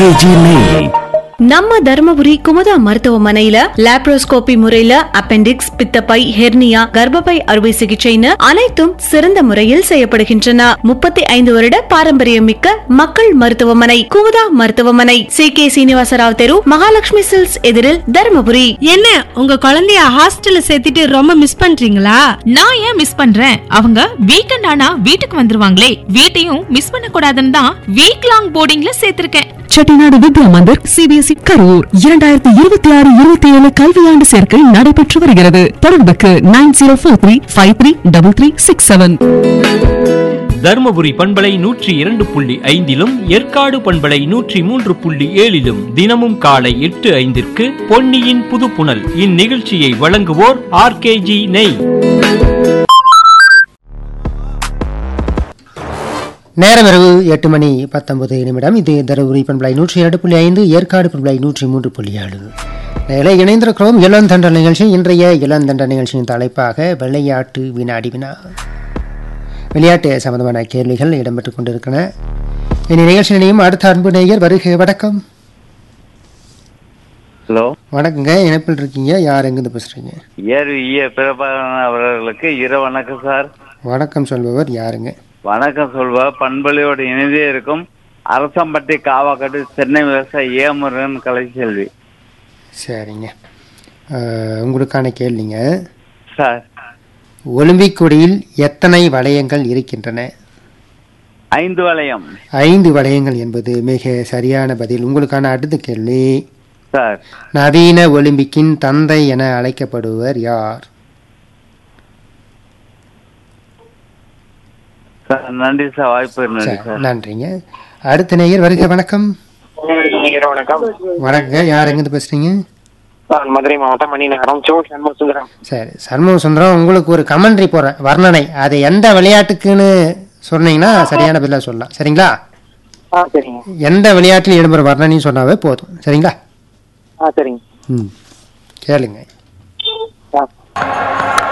RKG நெய் நம்ம தர்மபுரி குமுதா மருத்துவமனையில லாப்ரோஸ்கோபி முறையில அப்பெண்டிக்ஸ் பித்தப்பை ஹெர்னியா கர்ப்பப்பை அறுவை சிகிச்சைன்னு அனைத்தும் சிறந்த முறையில் செய்யப்படுகின்றன முப்பத்தி ஐந்து வருட பாரம்பரியம் மிக்க மக்கள் மருத்துவமனை குமுதா மருத்துவமனை சி கே சீனிவாசராவ் தெரு மகாலட்சுமி சில்ஸ் எதிரில் தர்மபுரி என்ன உங்க குழந்தைய ஹாஸ்டல்ல சேர்த்துட்டு ரொம்ப மிஸ் பண்றீங்களா நான் ஏன் மிஸ் பண்றேன் அவங்க வீக்கெண்ட் ஆனா வீட்டுக்கு வந்துருவாங்களே வீட்டையும் மிஸ் பண்ண கூடாதுன்னு தான் வீக் லாங் போர்டிங்ல சேர்த்திருக்கேன் செட்டிநாடு வித்யா மந்திர் சிபிஎஸ்இ கரூர் இரண்டாயிரத்தி இருபத்தி ஆறு இருபத்தி ஏழு கல்வியாண்டு சேர்க்கை நடைபெற்று வருகிறது தொடர்புக்கு nine zero four three five three double three six seven Dharmapuri பண்பலை நூற்றி இரண்டு புள்ளி ஐந்திலும் ஏற்காடு பண்பலை நூற்றி மூன்று புள்ளி ஏழிலும் தினமும் காலை எட்டு ஐந்திற்கு பொன்னியின் புதுப்புணல் இந்நிகழ்ச்சியை வழங்குவோர் ஆர்கேஜி நெய் நேரம் இரவு எட்டு மணி பத்தொன்பது நிமிடம் இது தருமபுரி பண்பலை நூற்றி இரண்டு புள்ளி ஐந்து ஏற்காடு பண்பலை நூற்றி மூன்று புள்ளி ஏழு நேரில் இணைந்திருக்கிறோம் இளந்தண்டல் நிகழ்ச்சி இன்றைய இளந்தண்டல் நிகழ்ச்சியின் தலைப்பாக விளையாட்டு வினாடி வினா விளையாட்டு சம்பந்தமான கேள்விகள் இடம்பெற்றுக் கொண்டிருக்கின்றன இனி நிகழ்ச்சி நிலையம் அடுத்த அன்பு நேயர் வருக வணக்கம் ஹலோ வணக்கங்க இணைப்பில் இருக்கீங்க யார் எங்கிருந்து பேசுறீங்க ஏர் ஈய பிரபாகரன் அவர்களுக்கு இர வணக்கம் சார் வணக்கம் சொல்பவர் யாருங்க வணக்கம் சொல்வா பண்பலையோடு இணைந்தே இருக்கும் அரசம்பட்டி காவாக்காடு சென்னை விவசாயி ஏமுருகன் கலைச்செல்வி சரிங்க அஹ், உங்களுக்கான கேள்விங்க சார் ஒலிம்பிக் கொடியில் எத்தனை வளையங்கள் இருக்கின்றன ஐந்து வளையம் ஐந்து வளையங்கள் என்பது மிக சரியான பதில் உங்களுக்கான அடுத்த கேள்வி சார் நவீன ஒலிம்பிக்கின் தந்தை என அழைக்கப்படுவர் யார் சார் நன்றி சார் வாய்ப்பு நன்றி சரி, சார் நன்றிங்க அடுத்த நேயர் வருக வணக்கம் வணக்கம் வணக்கங்க யார் எங்கிருந்து பேசுறீங்க நான் மதுரை மாவட்டம் மணி நகரம் சோ சண்முக சுந்தரம் சரி சண்முக சுந்தரம் உங்களுக்கு ஒரு கமெண்ட்ரி போடுறேன் வர்ணனை அது எந்த விளையாட்டுக்குன்னு சொன்னீங்கன்னா சரியான பதிலா சொல்லலாம் சரிங்களா ஆ சரிங்க எந்த விளையாட்டில் இடம்பெறும் வர்ணனையும் சொன்னாவே போதும் சரிங்களா ஆ சரிங்க ம் கேளுங்க ஆ